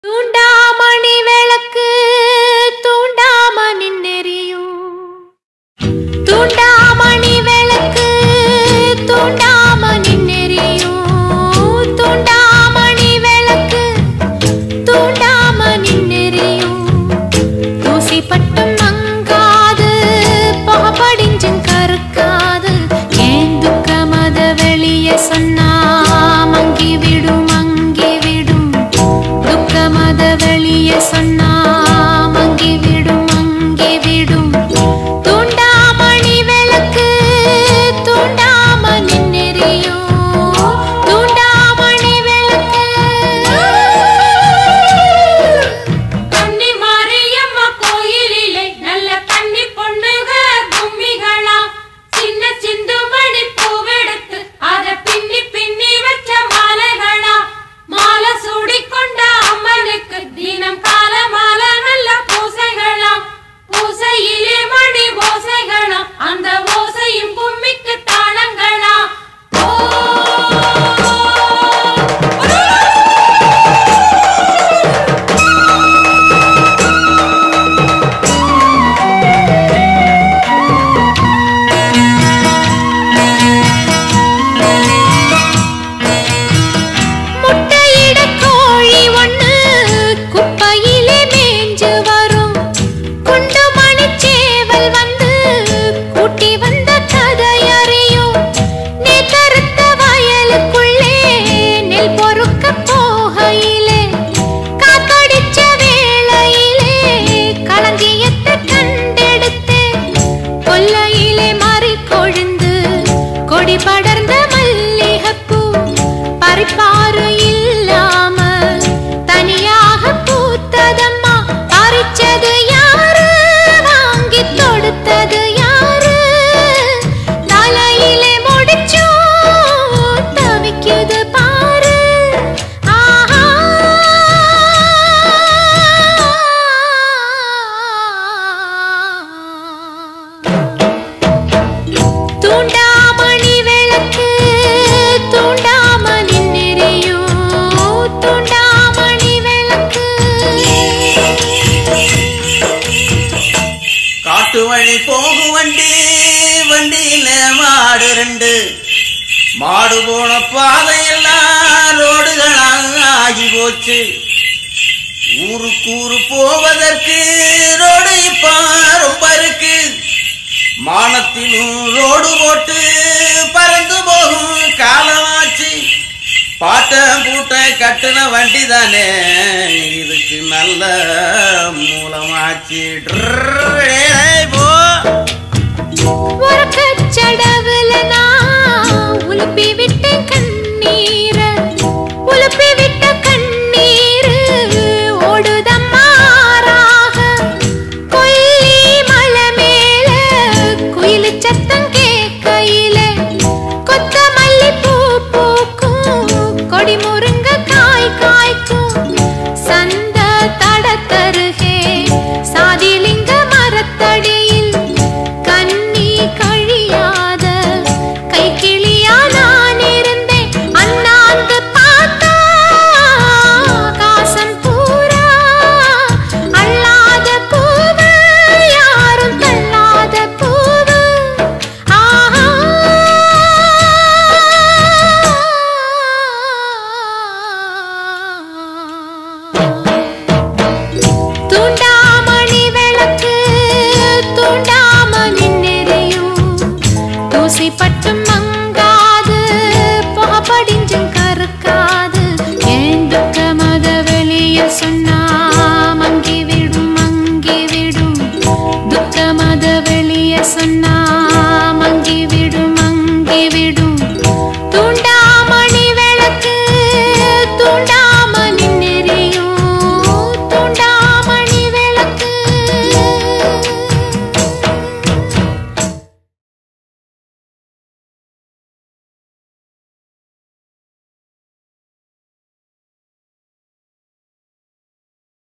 தூண்டாமணி விளக்கு தூண்டாம நின்னெறியும் தூண்டாமணி விளக்கு தூண்டாம நின்னெறியும் தூண்டாமணி விளக்கு தூண்டாம நின்னெறியும் தூசி பட்டும் மங்காது புகப்படிஞ்சும் கருக்காது ஏன் துக்கமத வெளிய சொன்னா மங்கி விடும் மங்கி விடும் துக்கமத வெளிய சொன்னா மங்கி விடும் மங்கி விடும் தூண்டாமணி விளக்கு தூண்டாம நின்னெறியும் தூண்டாமணி விளக்கு கன்னி மாரியம்மா கோயிலிலே நல்ல கன்னி பொண்ணுக கும்மிகளா சின்ன சிந்துமணி பூவெடுத்து அத பின்னி பின்னி வச்ச மாலைகளா மாலை சூடிக்கொண்ட அம்மனுக்கு தினம் கால மாலை நல்ல பூசைகளா பூசையிலே மணி ஓசைகளா அந்த ஓசையும் கும்மிக்கு தாளங்களா ஓ முட்டையிட கோழி ஒண்ணு குப்பையிலே மேஞ்சு வரும் குண்டு மணிச்சேவல் வந்து கூட்டி வந்த கதை அறியும் நேத்தறுத்த வயலுக்குள்ளே நெல் பொறுக்க போகையிலே காத்தடிச்ச வேளையிலே களஞ்சியத்தை கண்டெடுத்தேன் கொல்லையிலே மாறி கொழுந்து கொடி படர்ந்த மல்லிகைப்பூ பறிப்பாறு இல்லாம தனியாக பூத்ததம்மா பறிச்சது யாரு வாங்கி தொடுத்தது யாரு தலையிலே முடிச்சோ தவிக்குது பாரு ஆஹா தூண்டாமணி விளக்கு தூண்டாம நின்னெறியும் தூண்டாமணி விளக்கு காட்டு வழி போகும் வண்டி வண்டியில மாடு ரெண்டு மாடு போன பாதையெல்லாம் ரோடுகளாக ஆகி போச்சு ஊருக்கு ஊரு போவதற்கு ரோடு இப்ப ரொம்ப இருக்கு மானத்திலும் ரோடு போட்டு பறந்து போகும் காலமாச்சு பாட்ட பூட்ட கட்டுன வண்டி தானே இதுக்கு நல்ல மூலமாச்சு ட்ரர், ஏய் போ ஒரு கச்சடவுல நான் உலுப்பி விட்டேன் கண்ணீர உலுப்பி விட்ட கண்ணீர் ஓடுதம்மாறாக கொல்லி மலை மேல குயிலு சத்தம் கேட்கையில கொத்தமல்லி பூ பூக்கும் கொடி முருங்க காய் காய்க்கும் சந்த தடத்தரு